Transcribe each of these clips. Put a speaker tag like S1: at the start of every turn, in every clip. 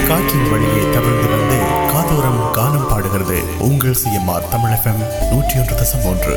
S1: காற்றின் வழியே தவழ்ந்து வந்து காதோரம் கானம் பாடுகிறது உங்கள் சிஎம்ஆர் தமிழ் எஃப்எம் நூற்றி ஒன்று தசம் ஒன்று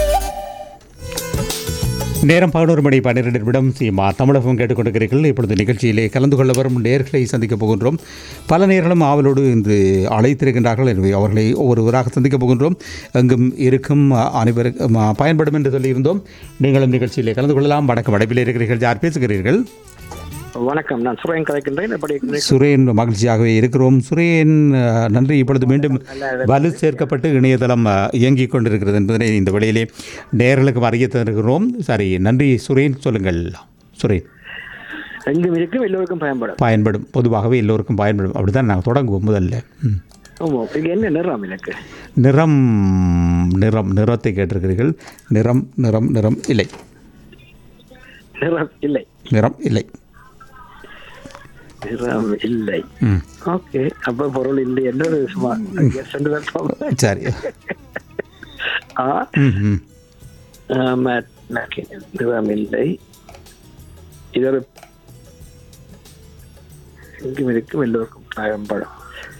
S2: நேரம் பதினோரு மணி பன்னிரெண்டு நிமிடம் சீமா தமிழகம் கேட்டுக்கொண்டிருக்கிறீர்கள் இப்பொழுது நிகழ்ச்சியிலே கலந்து கொள்ள வரும் நேர்களை சந்திக்கப் போகின்றோம் பல நேர்களும் ஆவலோடு இன்று அழைத்திருக்கின்றார்கள் எனவே அவர்களை ஒவ்வொருவராக சந்திக்கப் போகின்றோம் எங்கும் இருக்கும் அனைவருக்கும் பயன்படும் என்று சொல்லியிருந்தோம் நீங்களும் நிகழ்ச்சியிலே கலந்து கொள்ளலாம் வணக்கம் அடைப்பில் இருக்கிறீர்கள் யார் பேசுகிறீர்கள்
S3: வணக்கம் நான் சுரேன் கதைக்கின்றேன் எப்படி இருக்கிறீர்கள்?
S2: சுரேன் மகிழ்ச்சியாகவே இருக்கிறோம் சுரேன் அஹ், நன்றி இப்பொழுது மீண்டும் வலு சேர்க்கப்பட்டு இணையதளம் அஹ், இயங்கிக் கொண்டிருக்கிறது என்பதனை இந்த வழியிலே நேர்களுக்கு அறிய தருகிறோம் சரி நன்றி சுரேன் சொல்லுங்கள் சுரேன்
S3: எங்கும் இருக்கும் எல்லோருக்கும் பயன்படும்
S2: பயன்படும் பொதுவாகவே எல்லோருக்கும் பயன்படும் அப்படி தான் நாங்கள் தொடங்குவோம் முதல்ல ம்.
S3: ஆமா இது என்ன நிறம் எனக்கு
S2: நிறம் நிறம் நிறத்தை கேட்டிருக்கிறீர்கள் நிறம் நிறம் நிறம் இல்லை
S3: நிறம் இல்லை
S2: நிறம் இல்லை
S3: நிறம் இல்லை
S2: ம்
S3: ஓகே அப்ப பொருள் இல்லை என்னோட சும்மா Yes என்று தான் சொல்றேன்.
S2: சரி
S3: ஆ,
S2: ம் ம்
S3: ஆமா, okay. நிறம் இல்லை இது ஒரு எங்கும் இருக்கும் எல்லோருக்கும் பயன்படும்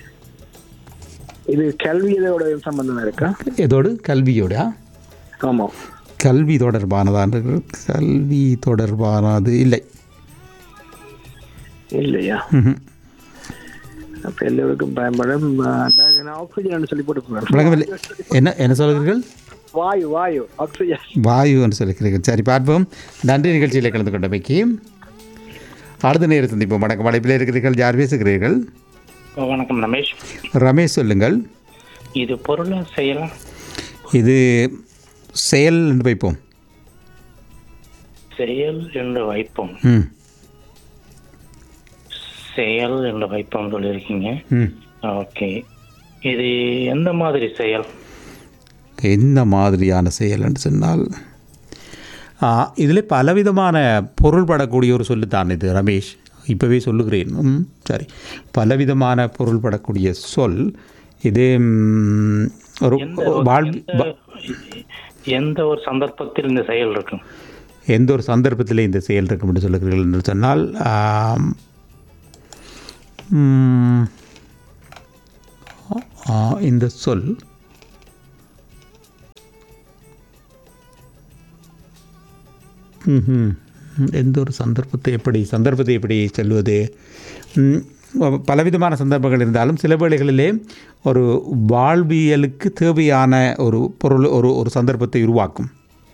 S3: இது கல்வி இதோட சம்பந்தம் இருக்கா
S2: இதோடு கல்வியோட
S3: ஆமா
S2: கல்வி தொடர்பானதான் கல்வி தொடர்பானது இல்லை
S3: இல்லையா
S2: ம்ஹும்.
S3: அப்ப எல்லோருக்கும் பயன்படும் ஆ, நான் ஆக்சிஜன் சொல்லி போட்டு போறேன்.
S2: விளங்கவில்லை என்ன என்ன சொல்கிறீர்கள்
S3: வாயு வாயு ஆக்சிஜன்
S2: வாயு என்று சொல்லிக்கிறீர்கள் சரி பார்ப்போம் நன்றி நிகழ்ச்சியில் கலந்து கொண்டமைக்கு அடுத்த நேரம் சந்திப்போம் வணக்கம் அழைப்பில் இருக்கிறீர்கள் யார் பேசுகிறீர்கள்
S4: வணக்கம் ரமேஷ்
S2: ரமேஷ் சொல்லுங்கள்
S4: இது பொருளா செய்யலாம்
S2: இது செயல் என்று வைப்போம்
S4: செயல் என்று வைப்போம்
S2: ம்
S4: செயல் என்று வைப்போம் சொல்லியிருக்கீங்க
S2: ம்
S4: ஓகே இது எந்த மாதிரி செயல்
S2: என்ன மாதிரியான செயல் என்று சொன்னால் இதில் பலவிதமான பொருள்படக்கூடிய ஒரு சொல்லுத்தான் இது ரமேஷ் இப்போவே சொல்லுகிறேன் ம், சரி பலவிதமான பொருள்படக்கூடிய சொல் இது ம், ஒரு
S4: எந்த
S2: வாழ்
S4: எந்த- எந்த ஒரு சந்தர்ப்பத்தில் இந்த செயல் இருக்கும்
S2: எந்த ஒரு சந்தர்ப்பத்தில் இந்த செயல் இருக்கும் என்று சொல்லுகிறீர்கள் என்று சொன்னால் ஆம், ம், ஆ, இந்த சொல் ம்ஹும். எந்த ஒரு சந்தர்ப்பத்தை எப்படி சந்தர்ப்பத்தை எப்படி சொல்வது ம், பலவிதமான சந்தர்ப்பங்கள் இருந்தாலும் சில வேளைகளிலே ஒரு வாழ்வியலுக்கு தேவையான ஒரு பொருள் ஒரு ஒரு சந்தர்ப்பத்தை உருவாக்கும்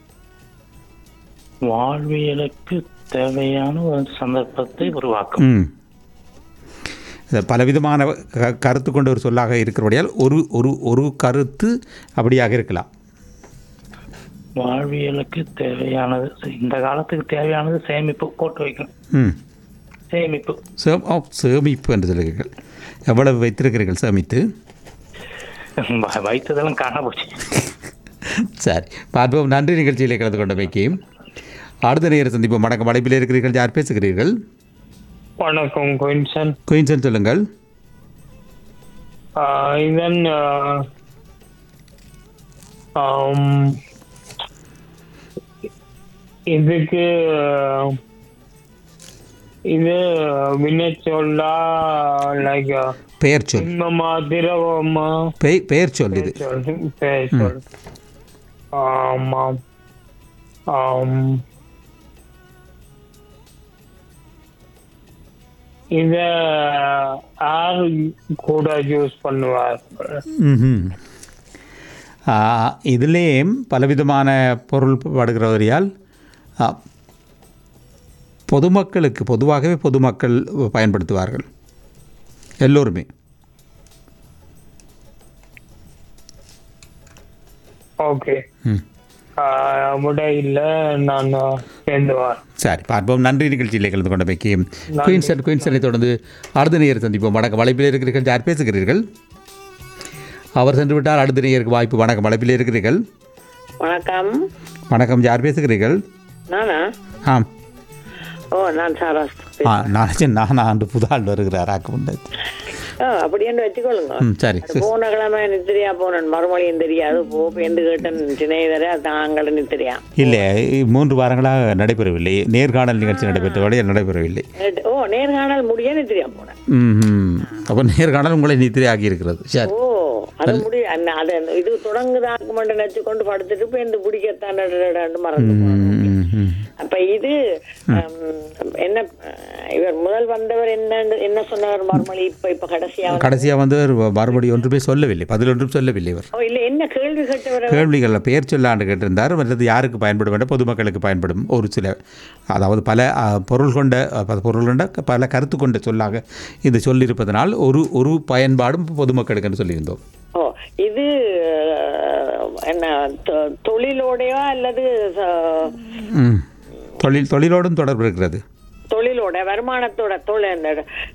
S4: வாழ்வியலுக்கு தேவையான ஒரு சந்தர்ப்பத்தை உருவாக்கும்
S2: ம் இது பலவிதமான க- கருத்து கொண்ட ஒரு சொல்லாக இருக்கிறபடியால் ஒரு ஒரு ஒரு கருத்து அப்படியாக இருக்கலாம்
S4: வாழ்வியலுக்கு தேவையானது இந்த காலத்துக்கு தேவையானது சேமிப்பு போட்டு வைக்கணும்
S2: ம்
S4: சேமிப்பு
S2: சேம் ஆ சேமிப்பு என்று சொல்லுகிறீர்கள் எவ்வளவு வைத்திருக்கிறீர்கள் சேமித்து
S4: வ- வைத்ததெல்லாம் காண போச்சு
S2: சரி பார்ப்போம் நன்றி நிகழ்ச்சியிலே கலந்து கொண்டமைக்கு அடுத்த நேரம் சந்திப்போம் வணக்கம் அழைப்பில் இருக்கிறீர்கள் யார் பேசுகிறீர்கள்
S5: வணக்கம் குயின்சன்
S2: குயின்சன் சொல்லுங்கள்
S5: இதன் இதுக்கு ஆஹ், இது வினைச்சொல்லா லைக்
S2: பெயர் சொல்
S5: இன்பமா திரவமா
S2: பெய் பெயர் சொல் இது
S5: சொல் பேர் சொல் ஆமாம் ஆம் இத யார் கூட யூஸ் பண்ணுவார்
S2: ம்ஹும். ஆ, இதிலே பலவிதமான பொருள் படுகிறவரையால் ஆ, பொதுமக்களுக்கு பொதுவாகவே பொதுமக்கள் பயன்படுத்துவார்கள் எல்லோருமே
S5: ஓகே
S2: ம்
S5: விட இல்லை நான் சேர்ந்துவார்
S2: சரி பார்ப்போம் நன்றி நிகழ்ச்சியில் கலந்து கொண்டமைக்கு குயின்சன் குயின்சனை தொடர்ந்து அடுத்த நேரம் சந்திப்போம் வணக்கம் அழைப்பில் இருக்கிறீர்கள் யார் பேசுகிறீர்கள் அவர் சென்று விட்டால் அடுத்த நேருக்கு வாய்ப்பு வணக்கம் அழைப்பில் இருக்கிறீர்கள்
S6: வணக்கம்
S2: வணக்கம் யார் பேசுகிறீர்கள்
S6: நானா
S2: ஆம்
S6: ஓ நான் சாராஸ்
S2: ஆ நான் நான் ஆண்டு புதாள் வருகிறார் ஆக்க முன்னாடி
S6: ஓ அப்படியே வச்சுக்கொள்ளுங்க
S2: ம் சரி
S6: அது போன கிழமை நித்திரியா போனேன் மறுமொழியும் தெரியாது போ என்று கேட்டேன் சினைதர தாங்கள் நித்திரியா
S2: இல்லை மூன்று வாரங்களாக நடைபெறவில்லை நேர்காணல் நிகழ்ச்சி நடைபெற்றபடி நடைபெறவில்லை
S6: நேற்று- ஓ நேர்காணல் முடிய நித்திரியா போனேன்
S2: ம் அப்போ நேர்காணல் உங்களை நித்திரையாகி இருக்கிறது சரி
S6: ஓ அது முடி அண்ணா, அது அந்த இது தொடங்குதாக்கு மட்டும் நினைச்சு கொண்டு படுத்துட்டு போய் இந்த பிடிக்கத்தான் மறந்து போனோம்.
S2: ம், ம்.
S6: அப்ப இது ஹம், என்ன அஹ், இவர் முதல் வந்தவர் என்ன என்ன சொன்னவர் மறுமொழி இப்ப இப்ப கடைசியா வந்து-
S2: கடைசியாக வந்து அவர் மறுபடியும் ஒன்றுமே சொல்லவில்லை பதில் ஒன்றும் சொல்லவில்லை இவர்
S6: ஓ இல்ல என்ன கேள்வி கேட்டவர் அவர்?
S2: கேள்விகளில் பெயர் சொல்லாண்டு கேட்டிருந்தார் மற்றது யாருக்கு பயன்படும் என்ற பொதுமக்களுக்கு பயன்படும் ஒரு சில அதாவது பல அ, பொருள் கொண்ட அ, பல பொருள் கொண்ட பல கருத்து கொண்ட சொல்லாக இது சொல்லியிருப்பதனால் ஒரு ஒரு பயன்பாடும் பொதுமக்களுக்கு என்று சொல்லியிருந்தோம்
S6: ஓ இது அஹ், என்ன தொ- தொழிலோடையா அல்லது அஹ்,
S2: ம். தொழில் தொழிலோடும் தொடர்பு இருக்கிறது
S6: தொழிலோட வருமானத்தோட தொழில் அந்த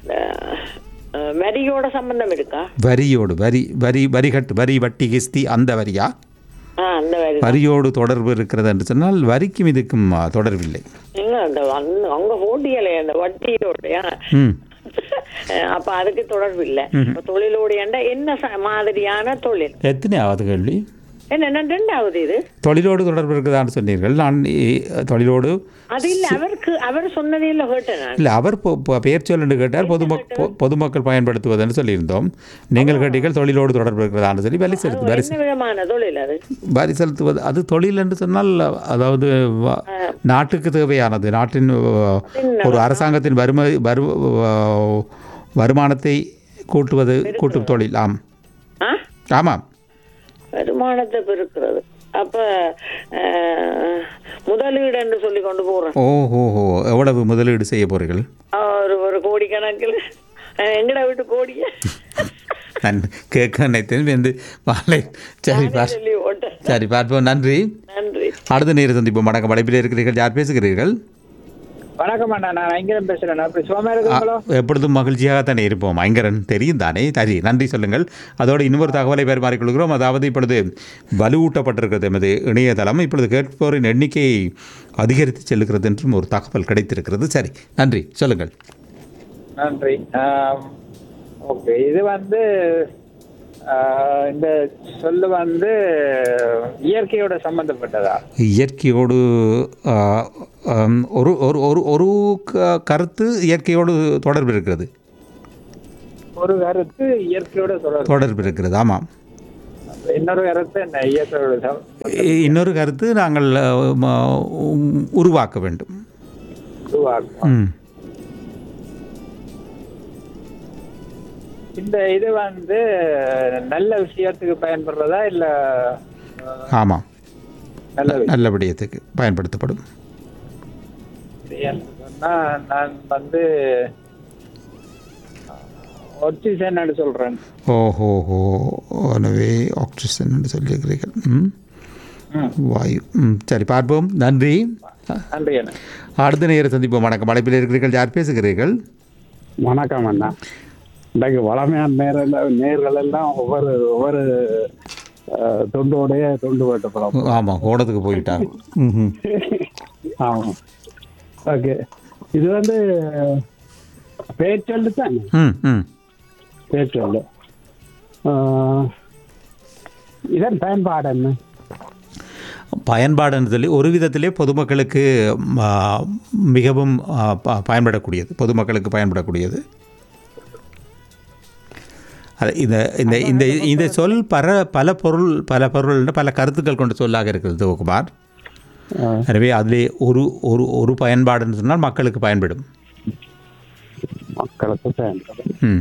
S6: அஹ், வரியோட சம்பந்தம் இருக்கா
S2: வரியோடு வரி வரி வரி கட்டு வரி வட்டி கிஸ்தி அந்த வரியா
S6: ஆ அந்த வரி
S2: வரியோடு தொடர்பு இருக்கிறது என்று சொன்னால் வரிக்கும் இதுக்கும் அ, தொடர்பில்லை
S6: நீங்க அந்த அந்த- அங்க போட்டியலே அந்த வட்டியோடயா
S2: ம்
S6: அப்ப அதுக்கு தொடர்பு இல்ல இப்ப தொழிலோட என்ன ச- மாதிரியான தொழில்
S2: எத்தனையாவது கேள்வி
S6: என்ன என்ன ரெண்டாவது இது
S2: தொழிலோடு தொடர்பு இருக்குதான்னு சொன்னீர்கள் நான் இ- தொழிலோடு
S6: அது இல்ல அவருக்கு அவர் சொன்னதே இல்ல கேட்டேன் நான்
S2: இல்லை அவர் பொ- பொ- பெயர் சொல்லு கேட்டார் பொதுமக் பொ- பொதுமக்கள் பயன்படுத்துவதுன்னு சொல்லியிருந்தோம் நீங்கள் கேட்டீர்கள் தொழிலோடு தொடர்பு இருக்கிறதான்னு சொல்லி வரி செலுத்து வரி
S6: என்ன விதமான தொழில் அது
S2: வரி செலுத்துவது அது தொழில் என்று சொன்னால் அதாவது வ- நாட்டுக்கு தேவையானது நாட்டின் அஹ், ஒரு அரசாங்கத்தின் வறுமை வரு அஹ், வருமானத்தை கூட்டுவது கூட்டும் தொழில் ஆம்
S6: ஆ
S2: ஆமாம்
S6: வருமானத்தை பெருக்கிறது அப்ப அஹ், முதலீடு என்று சொல்லி கொண்டு போறேன்
S2: ஓஹோ எவ்வளவு முதலீடு செய்ய போறீர்கள்
S6: ஒரு ஒரு கோடி கணக்கில் எங்கட வீட்டு கோடிய
S2: நான் கேட்க நினைத்தேன் வந்து வாழை சரி பார்
S6: சொல்லி ஓட்டேன்
S2: சரி பார்ப்போம் நன்றி
S6: நன்றி
S2: அடுத்த நேரம் சந்திப்போம் வணக்கம் அழைப்பில் இருக்கிறீர்கள் யார் பேசுகிறீர்கள்
S5: வணக்கம் அண்ணா நான் ஐங்கரம் பேசுறேன் அப்படி சுகமா
S2: ஆ,
S5: இருக்குங்களோ
S2: எப்பொழுதும் மகிழ்ச்சியாகத்தானே இருப்போம் ஐங்கரன் தெரியும் தானே சரி நன்றி சொல்லுங்கள் அதோடு இன்னொரு தகவலை பரிமாறிக்கொள்கிறோம் அதாவது இப்பொழுது வலுவூட்டப்பட்டிருக்கிறது எமது இணையதளம் இப்பொழுது கேட்போரின் எண்ணிக்கை அதிகரித்து செல்கிறது என்றும் ஒரு தகவல் கிடைத்திருக்கிறது சரி நன்றி சொல்லுங்கள்
S5: நன்றி ஓகே இது வந்து ஆஹ், இந்த சொல்லு வந்து இயற்கையோட சம்பந்தப்பட்டதா
S2: இயற்கையோடு ஆ, ஆம், ஒரு ஒரு ஒரு ஒரு க- கருத்து இயற்கையோடு தொடர்பு இருக்கிறது
S5: ஒரு கருத்து இயற்கையோட தொடர்பு
S2: தொடர்பு இருக்கிறது ஆமாம்
S5: இன்னொரு கருத்து என்ன இயற்கையோட சம்-
S2: இ- இன்னொரு கருத்து நாங்கள் அ, ம- உம், உருவாக்க வேண்டும்
S5: உருவாக்கும்
S2: ம்
S5: இந்த இது வந்து நல்ல விஷயத்துக்கு பயன்படுறதா இல்ல
S2: ஆமாம்
S5: நல்ல
S2: நல்ல விடயத்துக்கு பயன்படுத்தப்படும்
S5: விஷயம் சொன்னா நான் வந்து ஒட்டிசன் சொல்றேன்
S2: ஓஹோ ஹோ எனவே ஆக்சிஜன் என்று சொல்லியிருக்கிறீர்கள் ம்
S5: ம்.
S2: வாயு ம் சரி பார்ப்போம் நன்றி
S5: நன்றி அண்ணா
S2: அடுத்த நேரம் சந்திப்போம் வணக்கம் அழைப்பில் இருக்கிறீர்கள் யார் பேசுகிறீர்கள்
S7: வணக்கம் அண்ணா இன்றைக்கு வளமையான நேரில் நேர்கள் எல்லாம் ஒவ்வொரு ஒவ்வொரு அஹ், தொண்டோடைய தொண்டு வெட்டப்படும்
S2: ஆமாம் கோணத்துக்கு போயிட்டாங்க ம்
S7: ஆமாம் ஓகே இது வந்து பேச்சொல்லு தானே
S2: ம் ம்
S7: பேச்சொல்லு அஹ், இதன் பயன்பாடு என்ன
S2: பயன்பாடுன்னு சொல்லி ஒரு விதத்திலே பொதுமக்களுக்கு ஆ, மிகவும் ஆ, ப- பயன்படக்கூடியது பொதுமக்களுக்கு பயன்படக்கூடியது அது இந்த இந்த இந்த இந்த சொல் பல பல பொருள் பல பொருள் பல கருத்துக்கள் கொண்ட சொல்லாக இருக்கிறது சிவகுமார்
S7: அஹ்,
S2: எனவே அதிலே ஒரு ஒரு ஒரு பயன்பாடுன்னு சொன்னால் மக்களுக்கு பயன்படும்
S7: மக்களுக்கு பயன்படும்
S2: ம்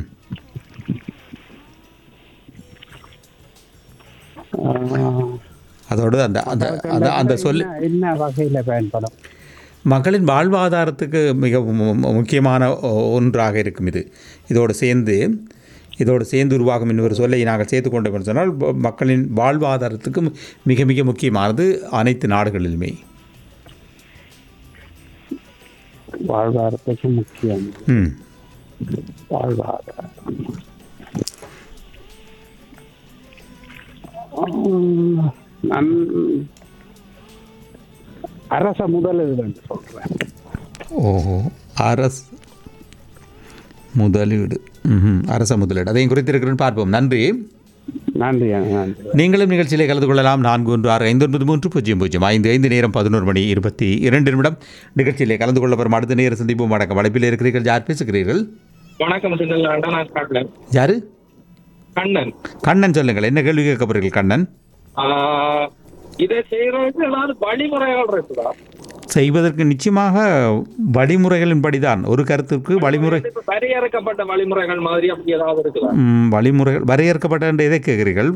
S7: அஹ்,
S2: அதோடு அந்த அந்த அந்த அந்த சொல்
S7: என்ன- என்ன வகையில் பயன்படும்
S2: மக்களின் வாழ்வாதாரத்துக்கு மிக மு- மு- முக்கியமான ஒ- ஒன்றாக இருக்கும் இது இதோடு சேர்ந்து இதோடு சேர்ந்து உருவாகும் இன்னொரு சொல்லை நாங்கள் சேர்த்து கொண்டோம் என்று சொன்னால் ப- மக்களின் வாழ்வாதாரத்துக்கு மிக மிக முக்கியமானது அனைத்து நாடுகளிலுமே
S7: வாழ்வாதாரத்துக்கு முக்கியம்
S2: ம்
S7: வாழ்வாதாரம் ஆஹ், நான் அரச முதலீடு என்று சொல்றேன்
S2: ஓஹோ அரசு முதலீடு ம் அரச முதலீடு அதையும் குறித்திருக்கிறேன் பார்ப்போம் நன்றி
S7: நன்றி நன்றி
S2: நீங்களும் நிகழ்ச்சியிலே கலந்து கொள்ளலாம் நான்கு ஒன்று ஆறு ஐந்து ஒன்பது மூன்று பூஜ்ஜியம் பூஜ்ஜியம் ஐந்து ஐந்து நேரம் பதினோரு மணி இருபத்தி இரண்டு நிமிடம் நிகழ்ச்சியிலே கலந்து கொள்ள வரும் அடுத்த நேர சந்திப்போம் வணக்கம் வளைப்பில் இருக்கிறீர்கள் யார் பேசுகிறீர்கள்
S5: வணக்கம் சிங்கல்லாண்டா நான் கண்ணன்
S2: யாரு
S5: கண்ணன்
S2: கண்ணன் சொல்லுங்கள் என்ன கேள்வி கேட்க போறீர்கள் கண்ணன்
S5: ஆஹ், இதை செய்யறதுக்கு ஏதாவது வழிமுறைகள் இருக்குதா
S2: செய்வதற்கு நிச்சயமாக வழிமுறைகளின்படி தான் ஒரு கருத்துக்கு வழிமுறை
S5: இப்ப வரையறுக்கப்பட்ட வழிமுறைகள் மாதிரி அப்படி ஏதாவது இருக்குதா
S2: ம், வழிமுறைகள் வரையறுக்கப்பட்ட என்று எதை கேட்கிறீர்கள்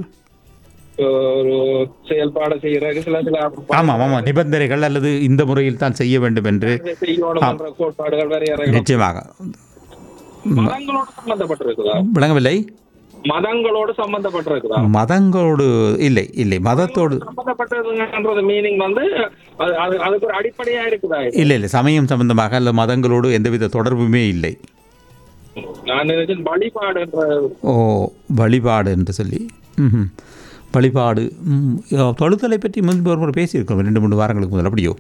S5: ஒரு செயல்பாடு செய்யறதுக்கு சில சில
S2: ஆமாம் ஆமாம் நிபந்தனைகள் அல்லது இந்த முறையில் தான் செய்ய வேண்டும் என்று
S5: செய்யணும் என்ற கோட்பாடுகள் வரையறைகள்
S2: நிச்சயமாக
S5: மதங்களோடு சம்பந்தப்பட்டிருக்குதா
S2: விளங்கவில்லை
S5: மதங்களோடு சம்பந்தப்பட்டிருக்குதா
S2: மதங்களோடு இல்லை இல்லை மதத்தோடு
S5: சம்பந்தப்பட்டதுன்றது மீனிங் வந்து அது அது- அதுக்கு ஒரு அடிப்படையா இருக்குதா இது?
S2: இல்லை இல்லை சமயம் சம்பந்தமாக அல்ல மதங்களோடு எந்தவித தொடர்புமே இல்லை
S5: நான் நினைச்சேன் வழிபாடுன்ற
S2: ஓ வழிபாடு என்று சொல்லி ம்ஹும். வழிபாடு ம், தொழுதலை பற்றி முன்பு ஒரு முறை பேசியிருக்கோம் ரெண்டு மூணு வாரங்களுக்கு முதல் அப்படியோ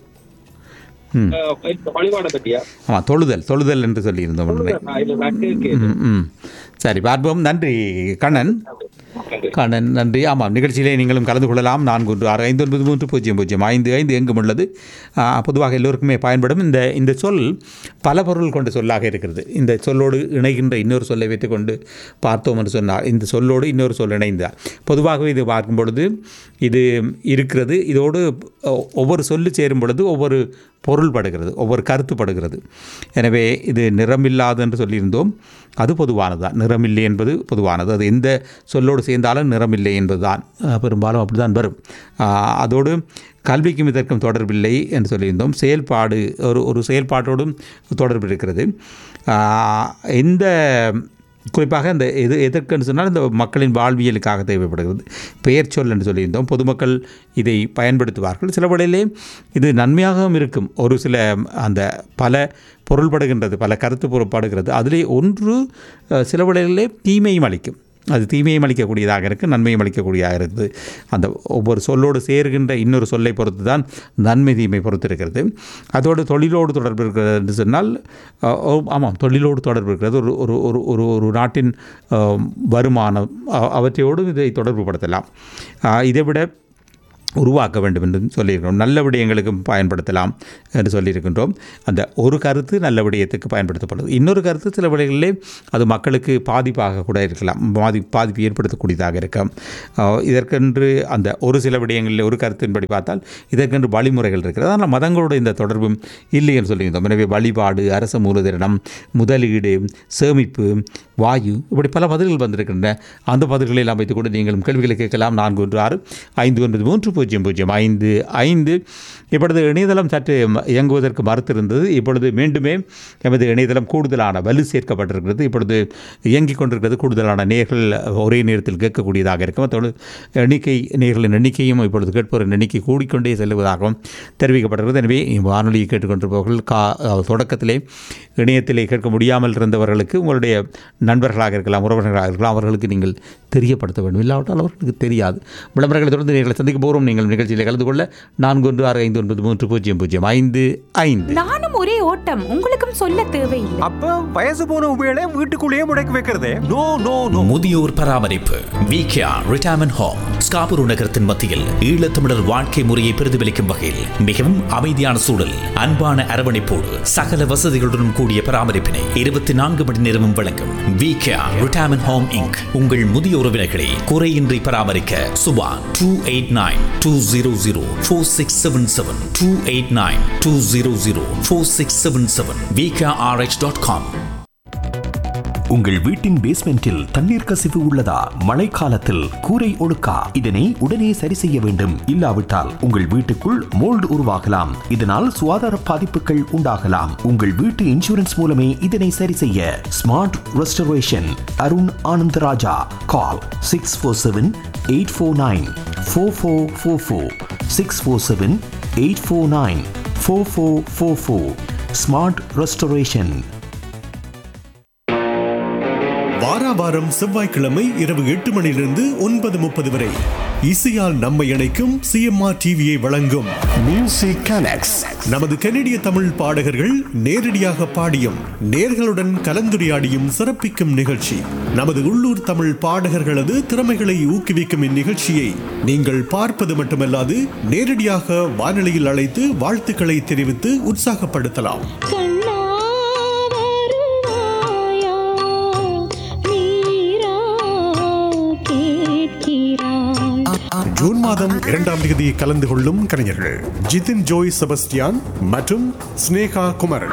S2: ம்
S5: அஹ், இப்ப வழிபாடை பற்றியா
S2: ஆமாம் தொழுதல் தொழுதல் என்று சொல்லியிருந்தோம் முன்பே
S5: நான் இது நான் கேட்கிறேன்.
S2: ம் ம் சரி பார்ப்போம் நன்றி கண்ணன்
S5: நன்றி.
S2: கண்ணன் நன்றி ஆமாம் நிகழ்ச்சியிலே நீங்களும் கலந்து கொள்ளலாம் நான்கு ஒன்று ஆறு ஐந்து ஒன்பது மூன்று பூஜ்ஜியம் பூஜ்ஜியம் ஐந்து ஐந்து எங்கும் உள்ளது ஆ, பொதுவாக எல்லோருக்குமே பயன்படும் இந்த இந்த சொல் பல பொருள் கொண்ட சொல்லாக இருக்கிறது இந்த சொல்லோடு இணைகின்ற இன்னொரு சொல்லை வைத்துக்கொண்டு பார்த்தோம் என்று சொன்னால் இந்த சொல்லோடு இன்னொரு சொல் இணைந்தார் பொதுவாகவே இது பார்க்கும் பொழுது இது இருக்கிறது இதோடு ஒ- ஒவ்வொரு சொல்லு சேரும் பொழுது ஒவ்வொரு பொருள் படுகிறது ஒவ்வொரு கருத்து படுகிறது எனவே இது நிறமில்லாது என்று சொல்லியிருந்தோம் அது பொதுவானது தான் நிறமில்லை என்பது பொதுவானது அது எந்த சொல்லோடு சேர்ந்தாலும் நிறமில்லை என்பதுதான் அஹ், பெரும்பாலும் அப்படி தான் வரும் ஆஹ், அதோடு கல்விக்கும் இதற்கும் தொடர்பில்லை என்று சொல்லியிருந்தோம் செயல்பாடு ஒரு ஒரு செயல்பாட்டோடும் தொடர்பு இருக்கிறது ஆஹ், எந்த குறிப்பாக இந்த எது எதற்குன்னு சொன்னால் இந்த மக்களின் வாழ்வியலுக்காக தேவைப்படுகிறது பெயர் சொல் என்று சொல்லியிருந்தோம் பொதுமக்கள் இதை பயன்படுத்துவார்கள் சில வேளையிலே இது நன்மையாகவும் இருக்கும் ஒரு சில அந்த பல பொருள்படுகின்றது பல கருத்து பொருள்படுகிறது அதிலே ஒன்று அஹ், சில வேளையிலே தீமையும் அளிக்கும் அது தீமையும் அளிக்கக்கூடியதாக இருக்குது நன்மையும் அளிக்கக்கூடியதாக இருக்குது அந்த ஒவ்வொரு சொல்லோடு சேர்கின்ற இன்னொரு சொல்லை பொறுத்து தான் நன்மை தீமை பொறுத்து இருக்கிறது அதோடு தொழிலோடு தொடர்பு இருக்கிறது என்று சொன்னால் அஹ், ஓ, ஆமாம் தொழிலோடு தொடர்பு இருக்கிறது ஒரு ஒரு ஒரு ஒரு ஒரு நாட்டின் அஹ், வருமானம் அ- அவற்றையோடு இதை தொடர்பு படுத்தலாம் அஹ், இதை விட உருவாக்க வேண்டும் என்று சொல்லியிருக்கிறோம் நல்ல விடயங்களுக்கும் பயன்படுத்தலாம் என்று சொல்லியிருக்கின்றோம் அந்த ஒரு கருத்து நல்ல விடயத்துக்கு பயன்படுத்தப்படுது இன்னொரு கருத்து சில விடயங்களிலே அது மக்களுக்கு பாதிப்பாக கூட இருக்கலாம் பாதி பாதிப்பு ஏற்படுத்தக்கூடியதாக இருக்கும் அஹ் இதற்கென்று அந்த ஒரு சில விடயங்களில் ஒரு கருத்தின்படி பார்த்தால் இதற்கென்று வழிமுறைகள் இருக்கிறது ஆனால் மதங்களோட இந்த தொடர்பும் இல்லை என்று சொல்லியிருந்தோம் எனவே வழிபாடு அரச மூலதனம் முதலீடு சேமிப்பு வாயு இப்படி பல பதில்கள் வந்திருக்கின்றன அந்த பதில்களை எல்லாம் வைத்துக்கொண்டு நீங்களும் கேள்விகளை கேட்கலாம் நான்கு ஒன்று ஆறு ஐந்து ஒன்பது மூன்று பூஜ்ஜியம் பூஜ்ஜியம் ஐந்து ஐந்து இப்பொழுது இணையதளம் சற்று ம- இயங்குவதற்கு மறுத்திருந்தது இப்பொழுது மீண்டுமே எமது இணையதளம் கூடுதலான வலு சேர்க்கப்பட்டிருக்கிறது இப்பொழுது இயங்கிக் கொண்டிருக்கிறது கூடுதலான நேர்கள் ஒரே நேரத்தில் கேட்கக்கூடியதாக இருக்கும் அதோடு எண்ணிக்கை நேர்களின் எண்ணிக்கையும் இப்பொழுது கேட்பவரின் எண்ணிக்கை கூடிக்கொண்டே செல்வதாகவும் தெரிவிக்கப்படுகிறது எனவே வானொலியை கேட்டுக்கொண்டிருப்பவர்கள் கா அஹ், தொடக்கத்திலே இணையத்திலே கேட்க முடியாமல் இருந்தவர்களுக்கு உங்களுடைய நண்பர்களாக இருக்கலாம் உறவினர்களாக இருக்கலாம் அவர்களுக்கு நீங்கள் தெரியப்படுத்த வேண்டும் இல்லாவிட்டால் அவர்களுக்கு தெரியாது விளம்பரங்களை தொடர்ந்து நேர்களை சந்திக்க போகிறோம் நீங்கள் நிகழ்ச்சியில் கலந்து கொள்ள நான்கு ஒன்று ஆறு ஐந்து ஒன்பது மூன்று பூஜ்ஜியம் பூஜ்ஜியம் ஐந்து ஐந்து
S8: நானும் ஒரே ஓட்டம் உங்களுக்கும் சொல்ல தேவையில்லை
S9: அப்ப வயசு போன உபயோக வீட்டுக்குள்ளேயே முடக்கி வைக்கிறதே நோ நோ நோ
S10: முதியோர் பராமரிப்பு விகேஆர் ரிட்டையர்மெண்ட் ஹோம் ஸ்காபுரு நகரத்தின் மத்தியில் ஈழத்தமிழர் வாழ்க்கை முறையை பிரதிபலிக்கும் வகையில் மிகவும் அமைதியான சூழல் அன்பான அரவணைப்போடு சகல வசதிகளுடன் கூடிய பராமரிப்பினை இருபத்தி நான்கு மணி நேரமும் வழங்கும் விகேஆர் ரிட்டையர்மெண்ட் ஹோம் இங்க் உங்கள் முதிய உறவினர்களை குறையின்றி பராமரிக்க Subha two eight nine two zero zero four six seven seven two eight nine two zero zero four six seven seven VKRH dot com
S11: உங்கள் வீட்டின் பேஸ்மெண்டில் தண்ணீர் கசிவு உள்ளதா மழைக்காலத்தில் கூரை ஒழுக்கா இதனை உடனே சரி செய்ய வேண்டும் இல்லாவிட்டால் உங்கள் வீட்டுக்குள் மோல்டு உருவாகலாம் இதனால் சுகாதார பாதிப்புகள் உண்டாகலாம் உங்கள் வீட்டு இன்சூரன்ஸ் மூலமே இதனை சரி செய்ய smart restoration Arun Anandaraja call six four seven eight four nine four four four four six four seven eight four nine four four four four smart restoration
S1: வாரா வாரம் செவ்வாய்க்கிழமை இரவு எட்டு மணியிலிருந்து ஒன்பது முப்பது வரை இசையால் நம்மை இணைக்கும் சிஎம்ஆர் டிவியை வழங்கும் மியூசிக் கனெக்ட்ஸ் நமது கனடிய தமிழ் பாடகர்கள் நேரடியாக பாடியும் நேர்களுடன் கலந்துரையாடியும் சிறப்பிக்கும் நிகழ்ச்சி நமது உள்ளூர் தமிழ் பாடகர்களது திறமைகளை ஊக்குவிக்கும் இந்நிகழ்ச்சியை நீங்கள் பார்ப்பது மட்டுமல்லாது நேரடியாக வானொலியில் அழைத்து வாழ்த்துக்களை தெரிவித்து உற்சாகப்படுத்தலாம் ஜூன் மாதம் இரண்டாம் தேதி கலந்து கொள்ளும் கலைஞர்கள் ஜிதின் ஜோய் செபஸ்டியான் மற்றும் ஸ்னேகா குமரன்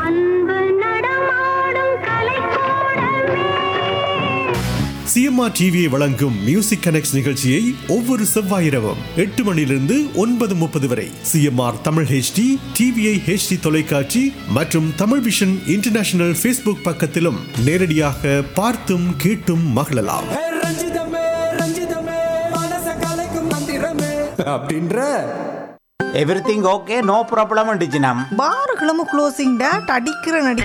S1: சிஎம்ஆர் டிவியை வழங்கும் மியூசிக் கனெக்ட் நிகழ்ச்சியை ஒவ்வொரு செவ்வாய் இரவும் எட்டு மணியிலிருந்து ஒன்பது முப்பது வரை CMR Tamil HD TVI HD தொலைக்காட்சி மற்றும் தமிழ் விஷன் இன்டர்நேஷனல் ஃபேஸ்புக் பக்கத்திலும் நேரடியாக பார்த்தும் கேட்டும் மகிழலாம்
S12: அப்படின்ற
S13: எவ்ரிதிங் ஓகே நோ ப்ராப்ளம் அண்டிச்சினம்
S14: பாருகளும் க்ளோசிங் டேட் அடிக்கிற நடி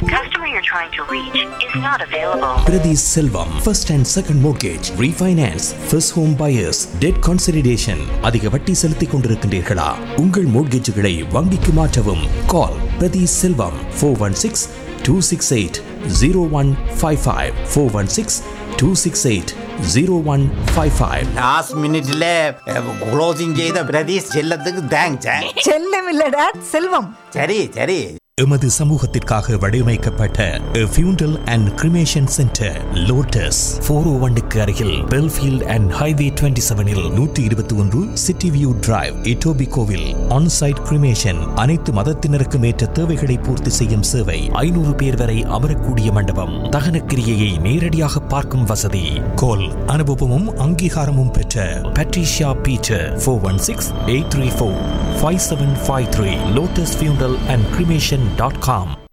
S11: Priti Selvam, first and second mortgage, refinance, first home buyers, debt consolidation. அதிக வட்டி செலுத்திக் கொண்டிருக்கின்றீர்களா உங்கள் மோட்கேஜுகளை வங்கிக்கு மாற்றவும் call Prathi Selvam four one six two six eight zero one five five four one six two six eight zero one five five
S13: last மினிட்ல closing செய்த பிரதீஷ் செல்லத்துக்கு thanks
S14: செல்லம் இல்ல டேட் செல்வம்
S13: சரி சரி
S11: எமது சமூகத்திற்காக வடிவமைக்கப்பட்ட funeral and cremation centre Lotus four oh ஒன்னுக்கு அருகில் பெல்ஃபீல்ட் அண்ட் ஹைவே டுவெண்ட்டி செவனில் நூற்றி இருபத்தி ஒன்று சிட்டி வியூ டிரைவ் இட்டோபி கோவில் ஆன்சைட் கிரிமேஷன் அனைத்து மதத்தினருக்கும் ஏற்ற தேவைகளை பூர்த்தி செய்யும் சேவை ஐநூறு பேர் வரை அமரக்கூடிய மண்டபம் தகன கிரியையை நேரடியாக பார்க்கும் வசதி கோல் அனுபவமும் அங்கீகாரமும் பெற்ற Patricia Peter four one six eight three four five seven five three Lotus funeral and cremation dot com